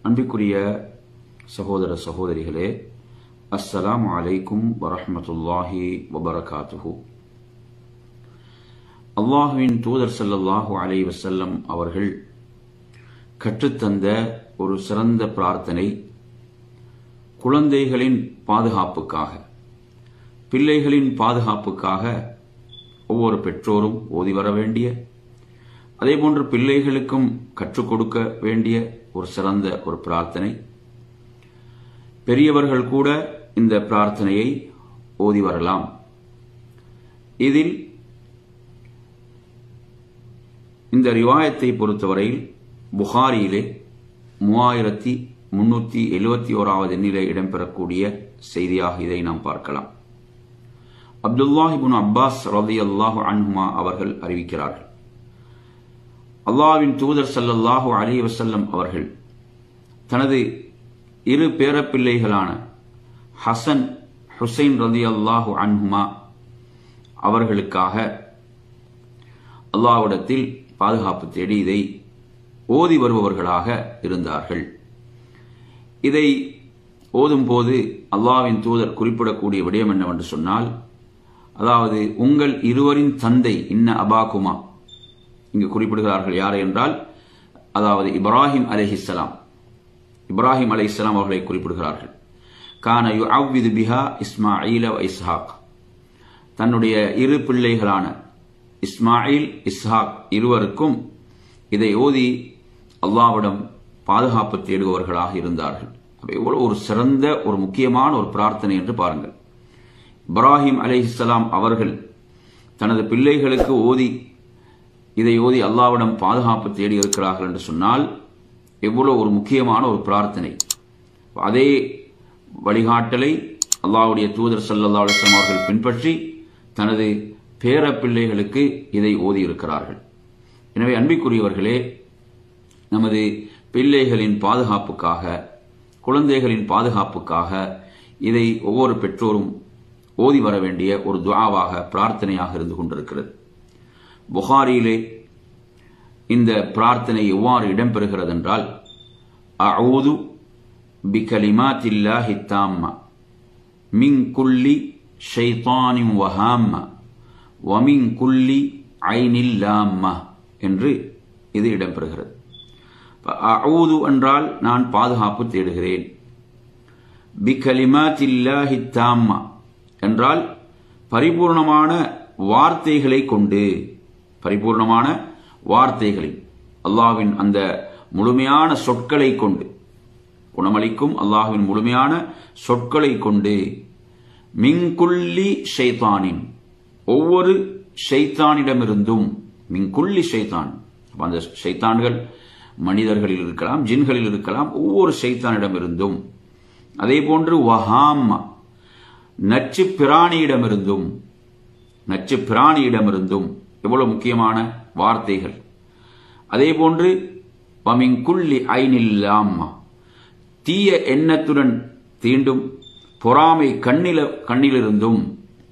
அன்பிற்குரிய சகோதர சகோதரிகளே அஸ்ஸலாமு அலைக்கும் வரஹ்மத்துல்லாஹி வபரகாத்துஹு அல்லாஹுவின் தூதர் ஸல்லல்லாஹு அலைஹி வஸல்லம் அவர்கள் கற்றுத்தந்த ஒரு சிறந்த பிரார்த்தனை குழந்தைகளின் பாதுகாப்புக்காக பிள்ளைகளின் பாதுகாப்புக்காக ஒவ்வொரு பெற்றோரும் ஓதி வர வேண்டிய அதேபோன்று பிள்ளைகளுக்கும் கற்றுக் கொடுக்க வேண்டிய ஒரு சிறந்த ஒரு பிரார்த்தனை பெரியவர்கள் கூட இந்த பிரார்த்தனையை ஓதி வரலாம் இதில் இந்த ரிவாயத்தை பொறுத்தவரையில் புகாரியிலே மூவாயிரத்தி முன்னூத்தி எழுபத்தி ஓராவது எண்ணிலே இடம்பெறக்கூடிய செய்தியாக இதை நாம் பார்க்கலாம் அப்துல்லாஹிபுன் அப்பாஸ் ரதி அல்லாஹு அன்ஹுமா அவர்கள் அறிவிக்கிறார்கள் அல்லாவின் தூதர் சல்லல்லாஹு அலி வசல்லம் அவர்கள் தனது இரு பேரப்பிள்ளைகளான ஹசன் ஹுசைன் ரதி அல்லாஹு அன்ஹுமா அவர்களுக்காக அல்லாவிடத்தில் பாதுகாப்பு தேடி இதை ஓதி வருபவர்களாக இருந்தார்கள் இதை ஓதும் போது அல்லாவின் தூதர் குறிப்பிடக்கூடிய விடயம் என்னவென்று சொன்னால் அதாவது உங்கள் இருவரின் தந்தை இன்ன அபாகுமா இங்கு குறிப்பிடுகிறார்கள் யார் என்றால் அதாவது இப்ராஹிம் அலிஹிஸ்லாம் இப்ராஹிம் அலி இஸ்லாம் அவர்களை குறிப்பிடுகிறார்கள் கான யு அவ்விது பிஹா இஸ்மாயில் இஸ்ஹாக் தன்னுடைய இரு பிள்ளைகளான இஸ்மாயில் இஸ்ஹாக் இருவருக்கும் இதை ஓதி அல்லாவிடம் பாதுகாப்பு தேடுபவர்களாக இருந்தார்கள் எவ்வளவு ஒரு சிறந்த ஒரு முக்கியமான ஒரு பிரார்த்தனை என்று பாருங்கள் இப்ராஹிம் அலிஹிஸ்லாம் அவர்கள் தனது பிள்ளைகளுக்கு ஓதி இதை ஓதி அல்லாவிடம் பாதுகாப்பு தேடி இருக்கிறார்கள் என்று சொன்னால் எவ்வளவு ஒரு முக்கியமான ஒரு பிரார்த்தனை அதே வழிகாட்டலை அல்லாவுடைய தூதர் சல்லா அலிஸ்லாம் அவர்கள் பின்பற்றி தனது பேர பிள்ளைகளுக்கு இதை ஓதி இருக்கிறார்கள் எனவே அன்பிற்குரியவர்களே நமது பிள்ளைகளின் பாதுகாப்புக்காக குழந்தைகளின் பாதுகாப்புக்காக இதை ஒவ்வொரு பெற்றோரும் ஓதி வர வேண்டிய ஒரு துவாவாக பிரார்த்தனையாக இருந்து கொண்டிருக்கிறது புகாரியிலே இந்த பிரார்த்தனை எவ்வாறு இடம்பெறுகிறது என்றால் அவுது பிகலிமாத்தில்லாஹி தாம்மா மின் குல்லி ஷைத்தானின் வஹாம்மா வமின் குல்லி ஐனில்லாம்மா என்று இது இடம்பெறுகிறது அவுது என்றால் நான் பாதுகாப்பு தேடுகிறேன் பிகலிமாத்தில்லாஹி தாம்மா என்றால் பரிபூர்ணமான வார்த்தைகளை கொண்டு பரிபூர்ணமான வார்த்தைகளை அல்லாவின் அந்த முழுமையான சொற்களை கொண்டு குணமளிக்கும் அல்லாஹுவின் முழுமையான சொற்களை கொண்டு மிங்குள்ளி ஷைத்தானின் ஒவ்வொரு ஷைத்தானிடமிருந்தும் மிங்குள்ளி ஷைத்தான் அந்த ஷைத்தான்கள் மனிதர்களில் இருக்கலாம் ஜின்களில் இருக்கலாம் ஒவ்வொரு ஷைத்தானிடமிருந்தும் அதே போன்று வஹாம்மா நச்சு பிராணியிடமிருந்தும் நச்சு பிராணியிடமிருந்தும் எவ்வளவு முக்கியமான வார்த்தைகள் அதே போன்று பமிங்குள்ளி ஐனில்லாம்மா தீய எண்ணத்துடன் தீண்டும் பொறாமை கண்ணில கண்ணிலிருந்தும்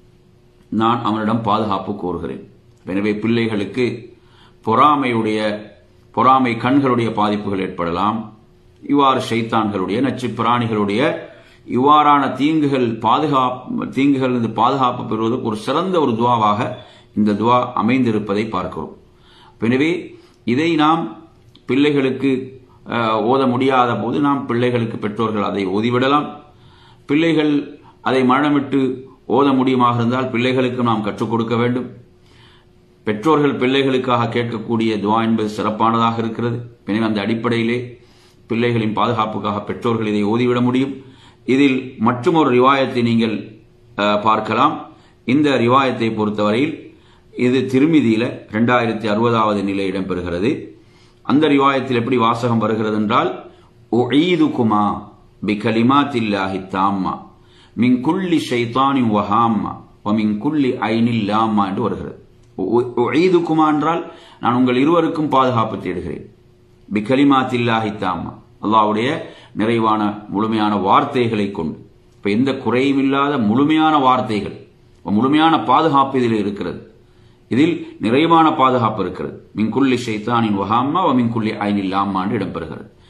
நான் அவனிடம் பாதுகாப்பு கோருகிறேன் எனவே பிள்ளைகளுக்கு பொறாமையுடைய பொறாமை கண்களுடைய பாதிப்புகள் ஏற்படலாம் இவ்வாறு சைத்தான்களுடைய நச்சு பிராணிகளுடைய இவ்வாறான தீங்குகள் பாதுகாப்பு தீங்குகள் இருந்து பாதுகாப்பு பெறுவதற்கு ஒரு சிறந்த ஒரு துவாவாக இந்த துவா அமைந்திருப்பதை பார்க்கிறோம் எனவே இதை நாம் பிள்ளைகளுக்கு ஓத முடியாத போது நாம் பிள்ளைகளுக்கு பெற்றோர்கள் அதை ஓதிவிடலாம் பிள்ளைகள் அதை மரணமிட்டு ஓத முடியுமாக இருந்தால் பிள்ளைகளுக்கு நாம் கற்றுக் கொடுக்க வேண்டும் பெற்றோர்கள் பிள்ளைகளுக்காக கேட்கக்கூடிய துவா என்பது சிறப்பானதாக இருக்கிறது எனவே அந்த அடிப்படையிலே பிள்ளைகளின் பாதுகாப்புக்காக பெற்றோர்கள் இதை ஓதிவிட முடியும் இதில் மற்றொரு ரிவாயத்தை நீங்கள் பார்க்கலாம் இந்த ரிவாயத்தை பொறுத்தவரையில் இது திருமிதியில இரண்டாயிரத்தி அறுபதாவது நிலை இடம்பெறுகிறது அந்த ரிவாயத்தில் எப்படி வாசகம் வருகிறது என்றால் ஒஈதுகுமா பிகலிமாத்தில்லாஹி தாம்மா மின் குள்ளி ஷைத்தானி வஹாம்மா மின் குள்ளி ஐனில்லாம்மா என்று வருகிறது ஒஈதுகுமா என்றால் நான் உங்கள் இருவருக்கும் பாதுகாப்பு தேடுகிறேன் பிகலிமாத்தில்லாஹி தாம்மா அல்லாவுடைய நிறைவான முழுமையான வார்த்தைகளை கொண்டு இப்ப எந்த குறையும் இல்லாத முழுமையான வார்த்தைகள் முழுமையான பாதுகாப்பு இதில் இருக்கிறது இதில் நிறைவான பாதுகாப்பு இருக்கிறது மின்குள்ளி ஷைத்தானின் வஹாம்மா மின்குள்ளி ஐனில் லாம்மா என்று இடம்பெறுகிறது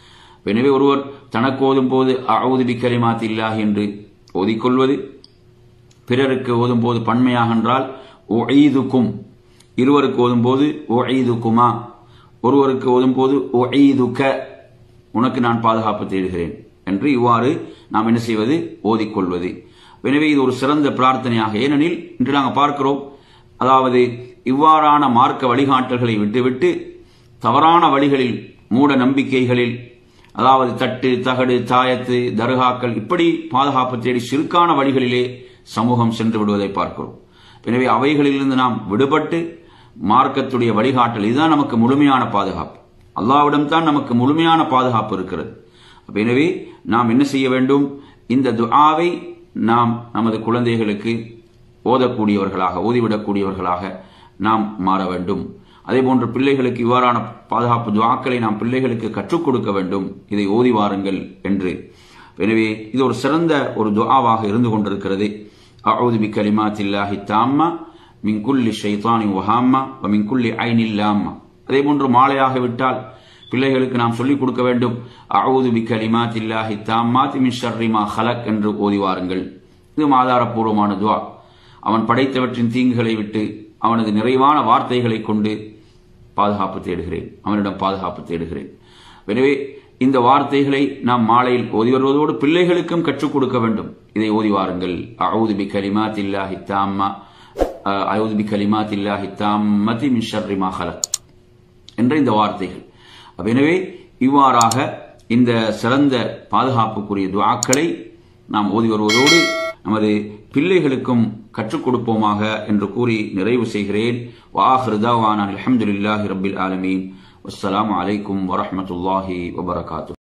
எனவே ஒருவர் தனக்கு ஓதும் போது அவுது பிக்கலிமாத் இல்லாஹ் என்று ஓதிக்கொள்வது பிறருக்கு ஓதும் போது பன்மையாக என்றால் ஒய்துக்கும் இருவருக்கு ஓதும் போது ஒய்துக்குமா ஒருவருக்கு ஓதும் போது ஒய்துக்க உனக்கு நான் பாதுகாப்பு தேடுகிறேன் என்று இவ்வாறு நாம் என்ன செய்வது ஓதிக்கொள்வது எனவே இது ஒரு சிறந்த பிரார்த்தனையாக ஏனெனில் இன்று நாங்கள் பார்க்கிறோம் அதாவது இவ்வாறான மார்க்க வழிகாட்டல்களை விட்டுவிட்டு தவறான வழிகளில் மூட நம்பிக்கைகளில் அதாவது தட்டு தகடு தாயத்து தர்காக்கள் இப்படி பாதுகாப்பு தேடி சிறுக்கான வழிகளிலே சமூகம் சென்று விடுவதை பார்க்கிறோம் எனவே அவைகளிலிருந்து நாம் விடுபட்டு மார்க்கத்துடைய வழிகாட்டல் இதுதான் நமக்கு முழுமையான பாதுகாப்பு அல்லாவிடம் தான் நமக்கு முழுமையான பாதுகாப்பு இருக்கிறது அப்ப எனவே நாம் என்ன செய்ய வேண்டும் இந்த துஆவை நாம் நமது குழந்தைகளுக்கு ஓதக்கூடியவர்களாக ஓதிவிடக்கூடியவர்களாக நாம் மாற வேண்டும் அதே போன்று பிள்ளைகளுக்கு இவ்வாறான பாதுகாப்பு துவாக்களை நாம் பிள்ளைகளுக்கு கற்றுக் கொடுக்க வேண்டும் இதை ஓதி வாருங்கள் என்று எனவே இது ஒரு சிறந்த ஒரு துஆவாக இருந்து கொண்டிருக்கிறது அவுது பி கலிமாத்தில்லாஹி தாம்மா மின் குல்லி ஷைத்தானி வஹாம்மா மின் குல்லி ஐனில்லாம்மா அதே போன்று மாலையாக விட்டால் பிள்ளைகளுக்கு நாம் சொல்லிக் கொடுக்க வேண்டும் அவுது பி கலிமாத்தில்லாஹி தாம்மாத்தி மின் ஷர்ரிமா ஹலக் என்று ஓதி வாருங்கள் இது ஆதாரப்பூர்வமான துவா அவன் படைத்தவற்றின் தீங்குகளை விட்டு அவனது நிறைவான வார்த்தைகளை கொண்டு பாதுகாப்பு தேடுகிறேன் அவனிடம் பாதுகாப்பு தேடுகிறேன் எனவே இந்த வார்த்தைகளை நாம் மாலையில் ஓதி வருவதோடு பிள்ளைகளுக்கும் கற்றுக் கொடுக்க வேண்டும் இதை ஓதி வாருங்கள் அவுது பி கலிமாத் இல்லாஹி தாம்மா அவுது பி கலிமாத் இல்லாஹி தாம்மதி மின் ஷர்ரி மா ஹலக் என்ற இந்த வார்த்தைகள் எனவே இவ்வாறாக இந்த சிறந்த பாதுகாப்புக்குரிய துவாக்களை நாம் ஓதி வருவதோடு நமது பிள்ளைகளுக்கும் கற்றுக் கொடுப்போமாக என்று கூறி நிறைவு செய்கிறேன் வாஹிருதாவான அலமதுல்லாஹி ரபில் ஆலமீன் வஸ்ஸலாமு அலைக்கும் வரஹமத்துல்லாஹி வபரகாத்து